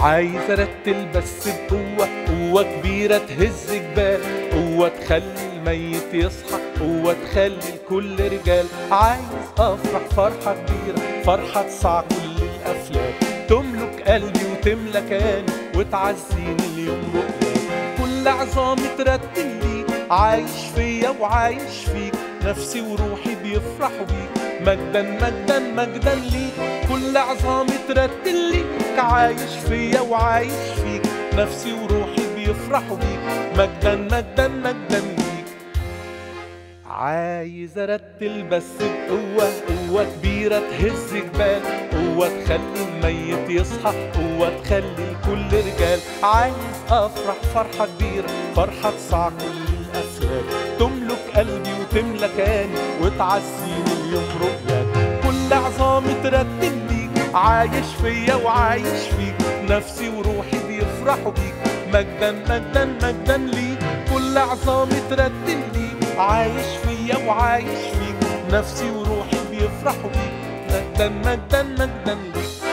عايز ارتل بس بقوة قوة كبيرة تهز جبال قوة تخلي الميت يصحى قوة تخلي الكل رجال عايز افرح فرحة كبيرة فرحة تصع كل الافلام تملك قلبي وتملى كياني وتعزيني اليوم رؤيا كل عظامي ترتل ليك عايش فيا وعايش فيك نفسي وروحي بيفرحوا بيك مجدا مجدا مجدا ليك كل عظامي ترتل ليك عايش فيا وعايش فيك نفسي وروحي بيفرحوا بيك مجدا مجدا مجدا ليك عايز ارتل بس بقوة قوة كبيرة تهز جبال قوة تخلي الميت يصحى قوة تخلي الكل رجال عايز افرح فرحة كبيرة فرحة تصع كل الافلام تملك قلبي وتملى كياني وتعزيني اليوم رؤياك كل عظامي ترتل ليك عايش فيا وعايش فيك نفسي وروحي بيفرحوا بيك مجدا مجدا مجدا ليك كل عظامي ترتل ليك عايش فيا وعايش فيك نفسي وروحي بيفرحوا بيك مجدا مجدا مجدا ليك